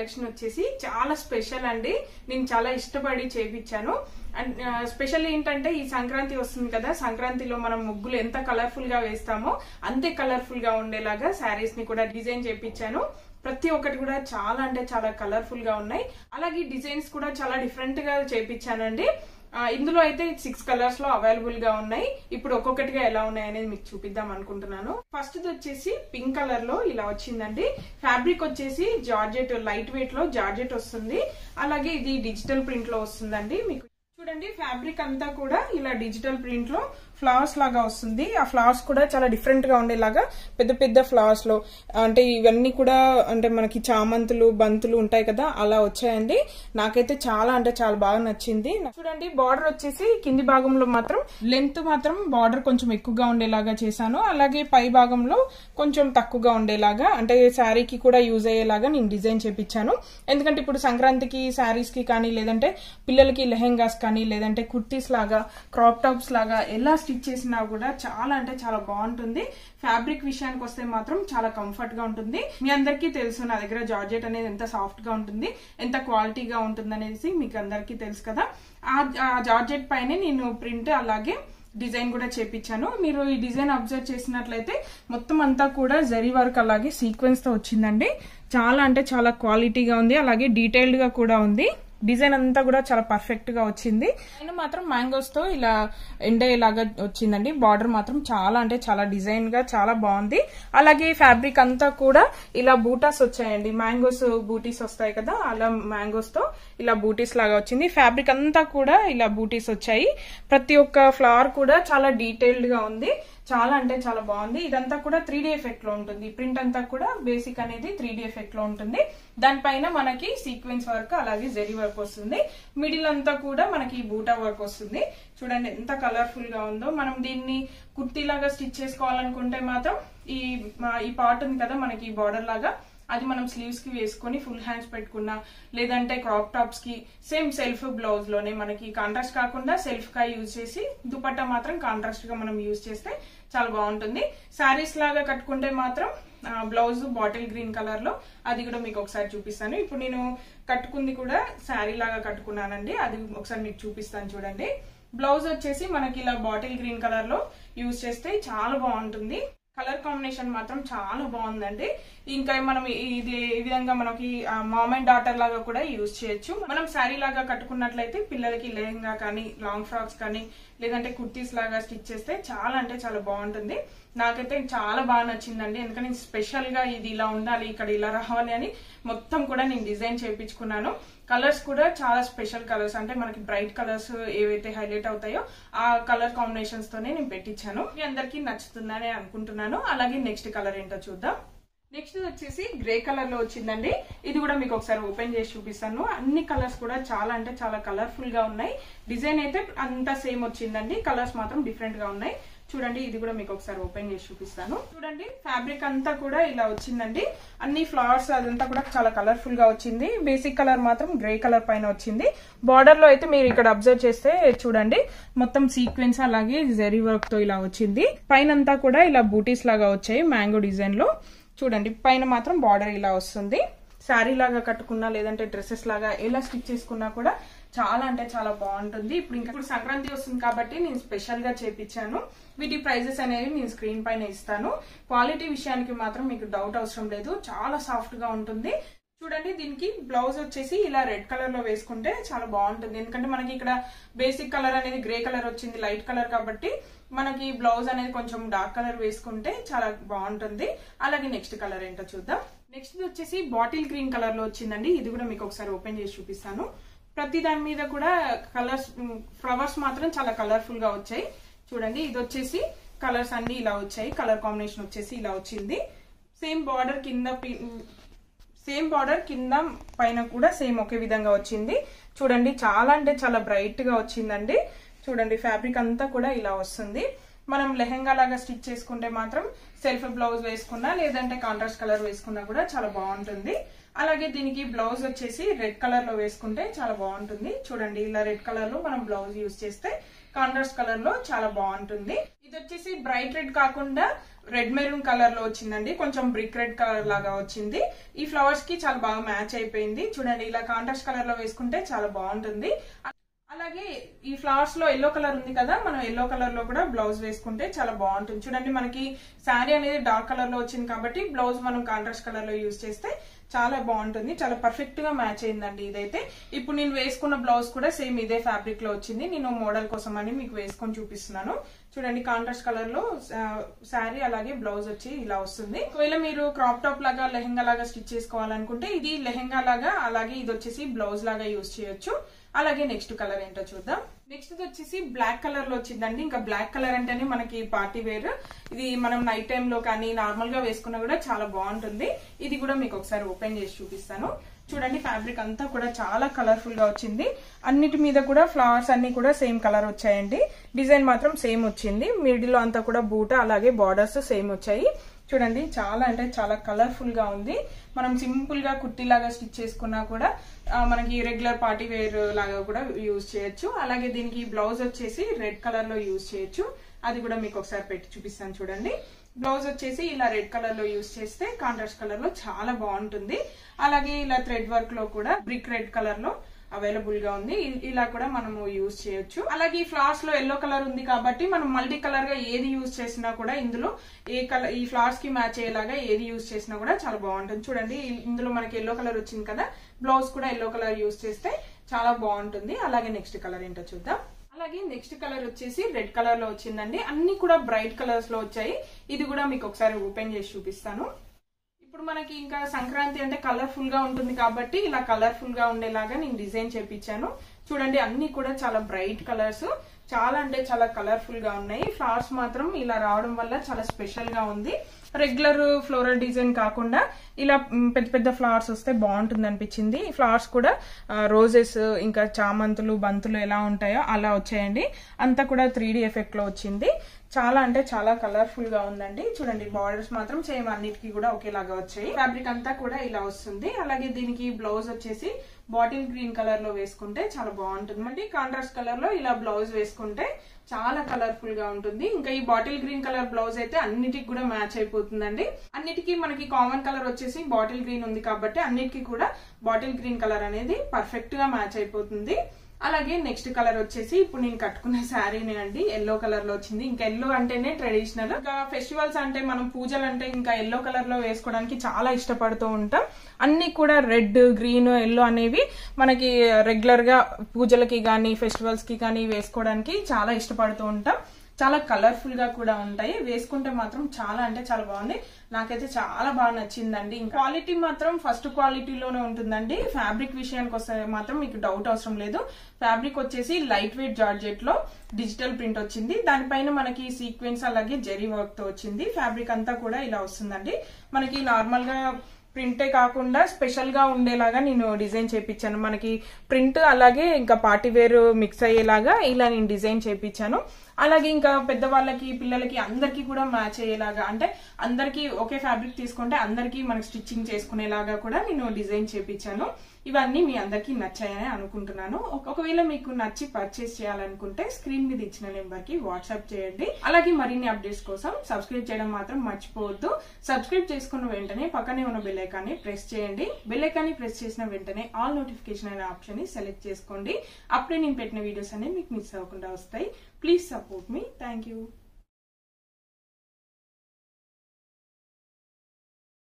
collection వచ్చేసి చాలా special అండి నేను చాలా ఇష్టపడి చేపించాను అండ్ స్పెషల్ ఏంటంటే ఈ సంక్రాంతి వస్తుంది కదా సంక్రాంతిలో మనం ముగ్గులు ఎంత కలర్ఫుల్ గా వేస్తామో అంతే కలర్ఫుల్ గా ఉండేలాగా శారీస్ ని కూడా డిజైన్ చేపించాను ప్రతి ఒక్కటి కూడా చాలా అంటే చాలా కలర్ఫుల్ గా ఉన్నాయి అలాగే డిజైన్స్ కూడా చాలా డిఫరెంట్ గా చేపించానండి ఆ, ఇందులో అయితే సిక్స్ కలర్స్ లో అవైలబుల్ గా ఉన్నాయి ఇప్పుడు ఒక్కొక్కటిగా ఎలా ఉన్నాయి అనేది మీకు చూపిద్దాం అనుకుంటున్నాను ఫస్ట్ వచ్చేసి పింక్ కలర్ లో ఇలా వచ్చిందండి ఫ్యాబ్రిక్ వచ్చేసి జార్జెట్ లైట్ వెయిట్ లో జార్జెట్ వస్తుంది అలాగే ఇది డిజిటల్ ప్రింట్ లో వస్తుందండి మీకు చూడండి ఫ్యాబ్రిక్ అంతా కూడా ఇలా డిజిటల్ ప్రింట్ లో ఫ్లవర్స్ లాగా వస్తుంది ఆ ఫ్లవర్స్ కూడా చాలా డిఫరెంట్ గా ఉండేలాగా పెద్ద పెద్ద ఫ్లవర్స్ లో అంటే ఇవన్నీ కూడా అంటే మనకి చామంతులు బంతులు ఉంటాయి కదా అలా వచ్చాయండి నాకైతే చాలా అంటే చాలా బాగా నచ్చింది చూడండి బార్డర్ వచ్చేసి కింది భాగంలో మాత్రం లెంత్ మాత్రం బార్డర్ కొంచెం ఎక్కువగా ఉండేలాగా చేశాను అలాగే పై భాగంలో కొంచెం తక్కువగా ఉండేలాగా అంటే శారీకి కూడా యూజ్ అయ్యేలాగా నేను డిజైన్ చేపించాను ఎందుకంటే ఇప్పుడు సంక్రాంతికి శారీస్ కి కానీ లేదంటే పిల్లలకి లెహెంగాస్ కానీ లేదంటే కుర్తీస్ లాగా క్రాప్ టాప్స్ లాగా ఎలా స్టిచ్ చేసినా కూడా చాలా అంటే చాలా బాగుంటుంది ఫ్యాబ్రిక్ విషయానికి వస్తే మాత్రం చాలా కంఫర్ట్ గా ఉంటుంది మీ అందరికీ తెలుసు నా దగ్గర జార్జెట్ అనేది ఎంత సాఫ్ట్ గా ఉంటుంది ఎంత క్వాలిటీగా ఉంటుంది అనేసి మీకు అందరికీ తెలుసు కదా ఆ- ఆ జార్జెట్ పైనే నేను ప్రింట్ అలాగే డిజైన్ కూడా చేపించాను మీరు ఈ డిజైన్ అబ్జర్వ్ చేసినట్లయితే మొత్తం అంతా కూడా జరీ వర్క్ అలాగే సీక్వెన్స్ తో వచ్చిందండి చాలా అంటే చాలా క్వాలిటీగా ఉంది అలాగే డీటెయిల్డ్ గా కూడా ఉంది డిజైన్ అంతా కూడా చాలా పర్ఫెక్ట్ గా వచ్చింది పైన మాత్రం మ్యాంగోస్ తో ఇలా ఎండేలాగా వచ్చిందండి బార్డర్ మాత్రం చాలా అంటే చాలా డిజైన్ గా చాలా బాగుంది అలాగే ఫ్యాబ్రిక్ అంతా కూడా ఇలా బూటాస్ వచ్చాయండి మ్యాంగోస్ బూటీస్ వస్తాయి కదా అలా మ్యాంగోస్ తో ఇలా బూటీస్ లాగా వచ్చింది ఫ్యాబ్రిక్ అంతా కూడా ఇలా బూటీస్ వచ్చాయి ప్రతి ఒక్క ఫ్లవర్ కూడా చాలా డీటెయిల్డ్ గా ఉంది చాలా అంటే చాలా బాగుంది ఇదంతా కూడా త్రీ డి ఎఫెక్ట్ లో ఉంటుంది ప్రింట్ అంతా కూడా బేసిక్ అనేది త్రీ డి ఎఫెక్ట్ లో ఉంటుంది దానిపైన మనకి సీక్వెన్స్ వర్క్ అలాగే జెరీ వర్క్ వస్తుంది మిడిల్ అంతా కూడా మనకి బూటా వర్క్ వస్తుంది చూడండి ఎంత కలర్ఫుల్ గా ఉందో మనం దీన్ని కుర్తీ లాగా స్టిచ్ చేసుకోవాలనుకుంటే మాత్రం ఈ మా- ఈ పార్ట్ ఉంది కదా మనకి బార్డర్ లాగా అది మనం స్లీవ్స్ కి వేసుకొని ఫుల్ హ్యాండ్స్ పెట్టుకున్నా లేదంటే క్రాప్ టాప్స్ కి సేమ్ సెల్ఫ్ బ్లౌజ్ లోనే మనకి కాంట్రాస్ట్ కాకుండా సెల్ఫ్ గా యూజ్ చేసి దుపట్టా మాత్రం కాంట్రాస్ట్ గా మనం యూజ్ చేస్తే చాలా బాగుంటుంది శారీస్ లాగా కట్టుకుంటే మాత్రం బ్లౌజ్ బాటిల్ గ్రీన్ కలర్ లో అది కూడా మీకు ఒకసారి చూపిస్తాను ఇప్పుడు నేను కట్టుకుంది కూడా శారీ లాగా కట్టుకున్నానండి అది ఒకసారి మీకు చూపిస్తాను చూడండి బ్లౌజ్ వచ్చేసి మనకి ఇలా బాటిల్ గ్రీన్ కలర్ లో యూజ్ చేస్తే చాలా బాగుంటుంది కలర్ కాంబినేషన్ మాత్రం చాలా బాగుందండి ఇంకా మనం ఇది ఈ విధంగా మనకి మామ్ అండ్ డాటర్ లాగా కూడా యూజ్ చేయొచ్చు మనం శారీ లాగా కట్టుకున్నట్లయితే పిల్లలకి లెహంగా కానీ లాంగ్ ఫ్రాక్స్ కానీ లేదంటే కుర్తీస్ లాగా స్టిచ్ చేస్తే చాలా అంటే చాలా బాగుంటుంది నాకైతే చాలా బాగా నచ్చిందండి ఎందుకంటే నేను స్పెషల్ గా ఇది ఇలా ఉండాలి ఇక్కడ ఇలా రావాలి అని మొత్తం కూడా నేను డిజైన్ చేయించుకున్నాను కలర్స్ కూడా చాలా స్పెషల్ కలర్స్ అంటే మనకి బ్రైట్ కలర్స్ ఏవైతే హైలైట్ అవుతాయో ఆ కలర్ కాంబినేషన్స్ తోనే నేను పెట్టించాను మీ అందరికీ నచ్చుతుందని అనుకుంటున్నాను అలాగే నెక్స్ట్ కలర్ ఏంటో చూద్దాం నెక్స్ట్ వచ్చేసి గ్రే కలర్ లో వచ్చిందండి ఇది కూడా మీకు ఒకసారి ఓపెన్ చేసి చూపిస్తాను అన్ని కలర్స్ కూడా చాలా అంటే చాలా కలర్ఫుల్ గా ఉన్నాయి డిజైన్ అయితే అంతా సేమ్ వచ్చిందండి కలర్స్ మాత్రం డిఫరెంట్ గా ఉన్నాయి చూడండి ఇది కూడా మీకు ఒకసారి ఓపెన్ చేసి చూపిస్తాను చూడండి ఫ్యాబ్రిక్ అంతా కూడా ఇలా వచ్చిందండి అన్ని ఫ్లవర్స్ అదంతా కూడా చాలా కలర్ఫుల్ గా వచ్చింది బేసిక్ కలర్ మాత్రం గ్రే కలర్ పైన వచ్చింది బార్డర్ లో అయితే మీరు ఇక్కడ అబ్జర్వ్ చేస్తే చూడండి మొత్తం సీక్వెన్స్ అలాగే జెరీ వర్క్ తో ఇలా వచ్చింది పైన అంతా కూడా ఇలా బూటీస్ లాగా వచ్చాయి మ్యాంగో డిజైన్ లో చూడండి పైన మాత్రం బార్డర్ ఇలా వస్తుంది శారీ లాగా కట్టుకున్నా లేదంటే డ్రెస్సెస్ లాగా ఎలా స్టిచ్ చేసుకున్నా కూడా చాలా అంటే చాలా బాగుంటుంది ఇప్పుడు ఇంకా ఇప్పుడు సంక్రాంతి వస్తుంది కాబట్టి నేను స్పెషల్ గా చేపించాను వీటి ప్రైజెస్ అనేవి నేను స్క్రీన్ పైన ఇస్తాను క్వాలిటీ విషయానికి మాత్రం మీకు డౌట్ అవసరం లేదు చాలా సాఫ్ట్ గా ఉంటుంది చూడండి దీనికి బ్లౌజ్ వచ్చేసి ఇలా రెడ్ కలర్ లో వేసుకుంటే చాలా బాగుంటుంది ఎందుకంటే మనకి ఇక్కడ బేసిక్ కలర్ అనేది గ్రే కలర్ వచ్చింది లైట్ కలర్ కాబట్టి మనకి బ్లౌజ్ అనేది కొంచెం డార్క్ కలర్ వేసుకుంటే చాలా బాగుంటుంది అలాగే నెక్స్ట్ కలర్ ఏంటో చూద్దాం నెక్స్ట్ వచ్చేసి బాటిల్ గ్రీన్ కలర్ లో వచ్చిందండి ఇది కూడా మీకు ఒకసారి ఓపెన్ చేసి చూపిస్తాను ప్రతి దాని మీద కూడా కలర్స్ ఫ్లవర్స్ మాత్రం చాలా కలర్ఫుల్ గా వచ్చాయి చూడండి ఇది వచ్చేసి కలర్స్ అన్ని ఇలా వచ్చాయి కలర్ కాంబినేషన్ వచ్చేసి ఇలా వచ్చింది సేమ్ బార్డర్ కింద పి- సేమ్ బార్డర్ కింద పైన కూడా సేమ్ ఒకే విధంగా వచ్చింది చూడండి చాలా అంటే చాలా బ్రైట్ గా వచ్చిందండి చూడండి ఫ్యాబ్రిక్ అంతా కూడా ఇలా వస్తుంది మనం లెహెంగా లాగా స్టిచ్ చేసుకుంటే మాత్రం సెల్ఫ్ బ్లౌజ్ వేసుకున్నా లేదంటే కాంట్రాస్ట్ కలర్ వేసుకున్నా కూడా చాలా బాగుంటుంది అలాగే దీనికి బ్లౌజ్ వచ్చేసి రెడ్ కలర్ లో వేసుకుంటే చాలా బాగుంటుంది చూడండి ఇలా రెడ్ కలర్ లో మనం బ్లౌజ్ యూస్ చేస్తే కాంట్రాస్ట్ కలర్ లో చాలా బాగుంటుంది ఇది వచ్చేసి బ్రైట్ రెడ్ కాకుండా రెడ్ మెరూన్ కలర్ లో వచ్చిందండి కొంచెం బ్రిక్ రెడ్ కలర్ లాగా వచ్చింది ఈ ఫ్లవర్స్ కి చాలా బాగా మ్యాచ్ అయిపోయింది చూడండి ఇలా కాంట్రాస్ట్ కలర్ లో వేసుకుంటే చాలా బాగుంటుంది అలాగే ఈ ఫ్లవర్స్ లో ఎల్లో కలర్ ఉంది కదా మనం ఎల్లో కలర్ లో కూడా బ్లౌజ్ వేసుకుంటే చాలా బాగుంటుంది చూడండి మనకి శారీ అనేది డార్క్ కలర్ లో వచ్చింది కాబట్టి బ్లౌజ్ మనం కాంట్రాస్ట్ కలర్ లో యూజ్ చేస్తే చాలా బాగుంటుంది చాలా పర్ఫెక్ట్ గా మ్యాచ్ అయిందండి ఇదైతే ఇప్పుడు నేను వేసుకున్న బ్లౌజ్ కూడా సేమ్ ఇదే ఫ్యాబ్రిక్ లో వచ్చింది నేను మోడల్ కోసం అని మీకు వేసుకొని చూపిస్తున్నాను చూడండి కాంట్రాస్ట్ కలర్ లో శారీ అలాగే బ్లౌజ్ వచ్చి ఇలా వస్తుంది ఒకవేళ మీరు క్రాప్ టాప్ లాగా లెహెంగా లాగా స్టిచ్ చేసుకోవాలనుకుంటే ఇది లెహెంగా లాగా అలాగే ఇది వచ్చేసి బ్లౌజ్ లాగా యూజ్ చేయొచ్చు అలాగే నెక్స్ట్ కలర్ ఏంటో చూద్దాం నెక్స్ట్ వచ్చేసి బ్లాక్ కలర్ లో వచ్చిందండి ఇంకా బ్లాక్ కలర్ అంటేనే మనకి పార్టీ వేర్ ఇది మనం నైట్ టైం లో కానీ నార్మల్ గా వేసుకున్నా కూడా చాలా బాగుంటుంది ఇది కూడా మీకు ఒకసారి ఓపెన్ చేసి చూపిస్తాను చూడండి ఫ్యాబ్రిక్ అంతా కూడా చాలా కలర్ఫుల్ గా వచ్చింది అన్నిటి మీద కూడా ఫ్లవర్స్ అన్ని కూడా సేమ్ కలర్ వచ్చాయండి డిజైన్ మాత్రం సేమ్ వచ్చింది మిడిల్ లో అంతా కూడా బూట అలాగే బార్డర్స్ సేమ్ వచ్చాయి చూడండి చాలా అంటే చాలా కలర్ఫుల్ గా ఉంది మనం సింపుల్ గా కుర్తీ లాగా స్టిచ్ చేసుకున్నా కూడా మనకి రెగ్యులర్ పార్టీ వేర్ లాగా కూడా యూజ్ చేయొచ్చు అలాగే దీనికి బ్లౌజ్ వచ్చేసి రెడ్ కలర్ లో యూజ్ చేయొచ్చు అది కూడా మీకు ఒకసారి పెట్టి చూపిస్తాను చూడండి బ్లౌజ్ వచ్చేసి ఇలా రెడ్ కలర్ లో యూజ్ చేస్తే కాంట్రాస్ట్ కలర్ లో చాలా బాగుంటుంది అలాగే ఇలా థ్రెడ్ వర్క్ లో కూడా బ్రిక్ రెడ్ కలర్ లో అవైలబుల్ గా ఉంది ఇలా కూడా మనము యూజ్ చేయొచ్చు అలాగే ఈ ఫ్లవర్స్ లో ఎల్లో కలర్ ఉంది కాబట్టి మనం మల్టీ కలర్ గా ఏది యూజ్ చేసినా కూడా ఇందులో ఏ కలర్ ఈ ఫ్లవర్స్ కి మ్యాచ్ అయ్యేలాగా ఏది యూజ్ చేసినా కూడా చాలా బాగుంటుంది చూడండి ఇందులో మనకి ఎల్లో కలర్ వచ్చింది కదా బ్లౌజ్ కూడా ఎల్లో కలర్ యూజ్ చేస్తే చాలా బాగుంటుంది అలాగే నెక్స్ట్ కలర్ ఏంటో చూద్దాం అలాగే నెక్స్ట్ కలర్ వచ్చేసి రెడ్ కలర్ లో వచ్చిందండి అన్ని కూడా బ్రైట్ కలర్స్ లో వచ్చాయి ఇది కూడా మీకు ఒకసారి ఓపెన్ చేసి చూపిస్తాను ఇప్పుడు మనకి ఇంకా సంక్రాంతి అంటే కలర్ఫుల్ గా ఉంటుంది కాబట్టి ఇలా కలర్ఫుల్ గా ఉండేలాగా నేను డిజైన్ చేపించాను చూడండి అన్ని కూడా చాలా బ్రైట్ కలర్స్ చాలా అంటే చాలా కలర్ఫుల్ గా ఉన్నాయి ఫ్లవర్స్ మాత్రం ఇలా రావడం వల్ల చాలా స్పెషల్ గా ఉంది రెగ్యులర్ ఫ్లోరల్ డిజైన్ కాకుండా ఇలా పెద్ద పెద్ద ఫ్లవర్స్ వస్తే బాగుంటుంది అనిపించింది ఫ్లవర్స్ కూడా రోజెస్ ఇంకా చామంతులు బంతులు ఎలా ఉంటాయో అలా వచ్చాయండి అంతా కూడా త్రీ ఎఫెక్ట్ లో వచ్చింది చాలా అంటే చాలా కలర్ఫుల్ గా ఉందండి చూడండి బార్డర్స్ మాత్రం సేమ్ అన్నిటికీ కూడా ఒకేలాగా వచ్చాయి ఫ్యాబ్రిక్ అంతా కూడా ఇలా వస్తుంది అలాగే దీనికి బ్లౌజ్ వచ్చేసి బాటిల్ గ్రీన్ కలర్ లో వేసుకుంటే చాలా బాగుంటుంది అండి కాంట్రాస్ట్ కలర్ లో ఇలా బ్లౌజ్ వేసుకుంటే చాలా కలర్ఫుల్ గా ఉంటుంది ఇంకా ఈ బాటిల్ గ్రీన్ కలర్ బ్లౌజ్ అయితే అన్నిటికి కూడా మ్యాచ్ అయిపోతుందండి అన్నిటికీ మనకి కామన్ కలర్ వచ్చేసి బాటిల్ గ్రీన్ ఉంది కాబట్టి అన్నిటికీ కూడా బాటిల్ గ్రీన్ కలర్ అనేది పర్ఫెక్ట్ గా మ్యాచ్ అయిపోతుంది అలాగే నెక్స్ట్ కలర్ వచ్చేసి ఇప్పుడు నేను కట్టుకున్న శారీనే అండి ఎల్లో కలర్ లో వచ్చింది ఇంకా ఎల్లో అంటేనే ట్రెడిషనల్ ఇంకా ఫెస్టివల్స్ అంటే మనం పూజలు అంటే ఇంకా ఎల్లో కలర్ లో వేసుకోవడానికి చాలా ఇష్టపడుతూ ఉంటాం అన్ని కూడా రెడ్ గ్రీన్ ఎల్లో అనేవి మనకి రెగ్యులర్ గా పూజలకి కానీ ఫెస్టివల్స్ కి కానీ వేసుకోవడానికి చాలా ఇష్టపడుతూ ఉంటాం చాలా కలర్ఫుల్ గా కూడా ఉంటాయి వేసుకుంటే మాత్రం చాలా అంటే చాలా బాగుంది నాకైతే చాలా బాగా నచ్చిందండి ఇంకా క్వాలిటీ మాత్రం ఫస్ట్ క్వాలిటీలోనే ఉంటుందండి ఫ్యాబ్రిక్ విషయానికి వస్తే మాత్రం మీకు డౌట్ అవసరం లేదు ఫ్యాబ్రిక్ వచ్చేసి లైట్ వెయిట్ జార్జెట్ లో డిజిటల్ ప్రింట్ వచ్చింది దానిపైన మనకి సీక్వెన్స్ అలాగే జెరీ వర్క్ తో వచ్చింది ఫ్యాబ్రిక్ అంతా కూడా ఇలా వస్తుందండి మనకి నార్మల్ గా ప్రింటే కాకుండా స్పెషల్ గా ఉండేలాగా నేను డిజైన్ చేపించాను మనకి ప్రింట్ అలాగే ఇంకా పార్టీ వేర్ మిక్స్ అయ్యేలాగా ఇలా నేను డిజైన్ చేపించాను అలాగే ఇంకా పెద్దవాళ్ళకి పిల్లలకి అందరికీ కూడా మ్యాచ్ అయ్యేలాగా అంటే అందరికీ ఒకే ఫ్యాబ్రిక్ తీసుకుంటే అందరికీ మనకి స్టిచ్చింగ్ చేసుకునేలాగా కూడా నేను డిజైన్ చేపించాను ఇవన్నీ మీ అందరికీ నచ్చాయని అనుకుంటున్నాను ఒకవేళ మీకు నచ్చి పర్చేస్ చేయాలనుకుంటే స్క్రీన్ మీద ఇచ్చిన నెంబర్ కి వాట్సాప్ చేయండి అలాగే మరిన్ని అప్డేట్స్ కోసం సబ్స్క్రైబ్ చేయడం మాత్రం మర్చిపోవద్దు సబ్స్క్రైబ్ చేసుకున్న వెంటనే పక్కనే ఉన్న బెల్ ఐకాన్ని ప్రెస్ చేయండి బెల్ ఐకాన్ని ప్రెస్ చేసిన వెంటనే ఆల్ నోటిఫికేషన్ అనే ఆప్షన్ ని సెలెక్ట్ చేసుకోండి అప్పుడే నేను పెట్టిన వీడియోస్ అనేవి మీకు మిస్ అవ్వకుండా వస్తాయి ప్లీజ్ సపోర్ట్ మీ థ్యాంక్ యూ